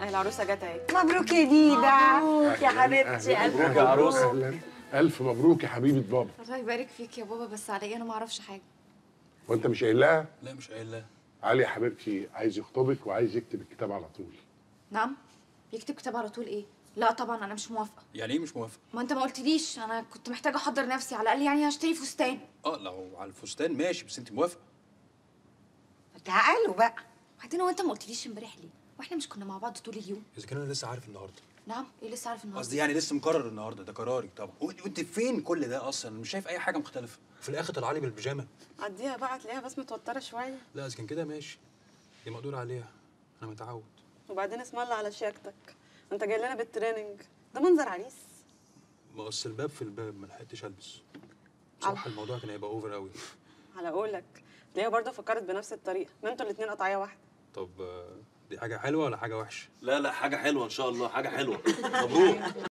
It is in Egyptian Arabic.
اهي العروسه جت اهي مبروك يا ديدا مبروك يا حبيبتي الف مبروك يا عروسه أهلاً. الف مبروك يا حبيبه بابا الله يبارك فيك يا بابا بس عليا انا ما اعرفش حاجه وانت مش قايل لها لا مش قايل لا علي يا حبيبتي عايز يخطبك وعايز يكتب الكتاب على طول نعم يكتب كتاب على طول ايه لا طبعا انا مش موافقه يعني ايه مش موافق ما انت ما قلتليش انا كنت محتاجه احضر نفسي على الاقل يعني هشتري فستان اه لو على الفستان ماشي بس انت موافقه تعالوا بقى وبعدين هو انت ما قلتليش امبارح ليه واحنا مش كنا مع بعض طول اليوم اذا كان انا لسه عارف النهارده نعم ايه لسه عارف النهارده قصدي يعني لسه مقرر النهارده ده قراري طبعا وانت وانت فين كل ده اصلا مش شايف اي حاجه مختلفه في الاخر طلع لي بالبيجامه عديها بقى تلاقيها بس متوتره شويه لا اذا كان كده ماشي دي مقدور عليها انا متعود وبعدين اسم الله على شياكتك انت جاي لنا بالتريننج ده منظر عريس ما اصل الباب في الباب ما لحقتش البس بصراحه الموضوع كان هيبقى اوفر قوي على قولك تلاقيها برضه فكرت بنفس الطريقه ما انتوا الاتنين قطعيه واحده طب آه، دي حاجه حلوه ولا حاجه وحشه لا لا حاجه حلوه ان شاء الله حاجه حلوه مبروك